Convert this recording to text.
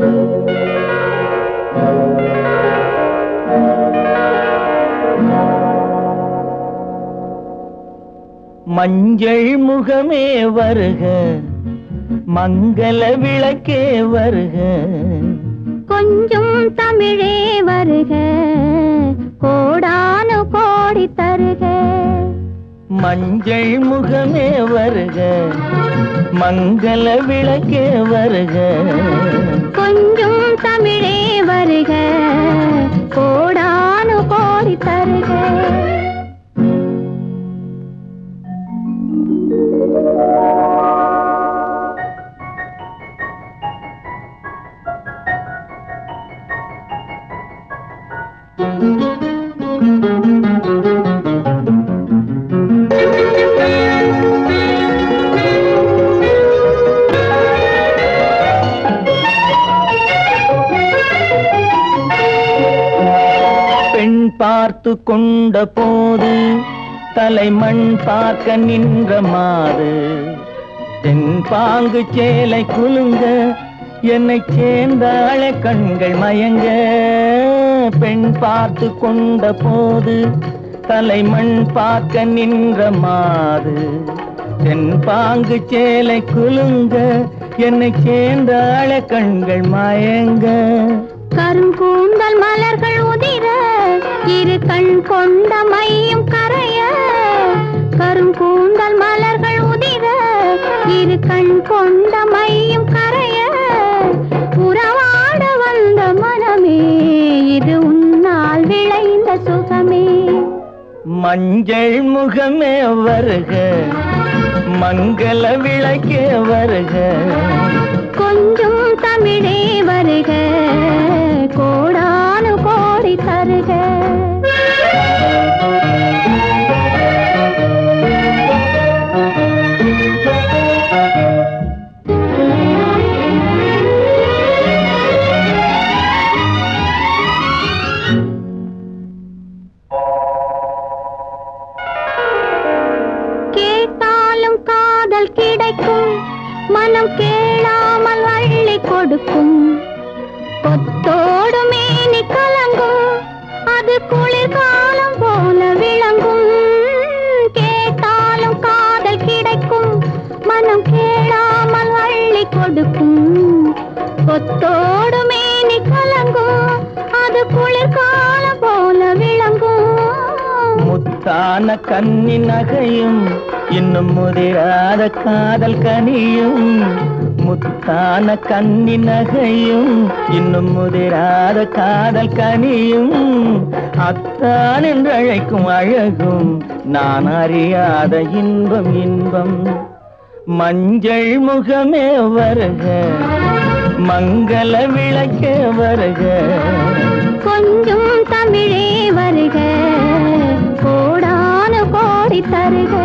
மஞ்சள் முகமே வருக மங்கள விளக்கே வருக கொஞ்சம் தமிழே வருக கோடானு கோடி தருக மஞ்சள் முகமே வருக மங்கள விளக்கே வருக கொஞ்சம் தமிழே வருக கோடானு கோடி தருக பெண் பார்த்து கொண்ட போது தலைமண் பார்க்க நின்ற மாது தென் பாங்கு சேலை குலுங்க என்னை சேர்ந்தாள கண்கள் மயங்க பெண் பார்த்து கொண்ட போது தலைமண் பார்க்க நின்ற மாது தென் பாங்கு சேலை குலுங்க என்னை சேர்ந்தாள கண்கள் மயங்க கருங்கூந்தல் மலர்கள் உதிர இரு கண் கொண்ட மையும் கரைய கருங்கூந்தல் மலர்கள் உதிர இரு கண் கொண்ட மையும் கரைய உறவாட வந்த மனமே இது உன்னால் விளைந்த சுகமே மஞ்சள் முகமே வருக மங்கள விளக்கே வருக கொஞ்சம் தமிழே வருக கோடானு கோடி தருக கேட்டாலும் காதல் கிடைக்கும் மனம் கேளாமல் வள்ளி கொடுக்கும் கொத்தோடு மேனி கலங்கும் அது குளிர்காலம் போல விளங்கும் கேட்டாலும் காதல் கிடைக்கும் மனம் கேளாமல் வள்ளி கொடுக்கும் கொத்தோடு மேனி கலங்கும் அது குளிர்காலம் போல விளங்கும் முத்தான கன்னி நகையும் இன்னும் முதிராத காதல் கனியும் முத்தான கன்னி நகையும் இன்னும் முதிராத காதல் கனியும் அத்தான் என்று அழைக்கும் அழகும் நான் அறியாத இன்பம் இன்பம் மஞ்சள் முகமே வருக மங்கள விளக்கே வருக கொஞ்சம் தமிழே வருக கோடானு கோடி தருக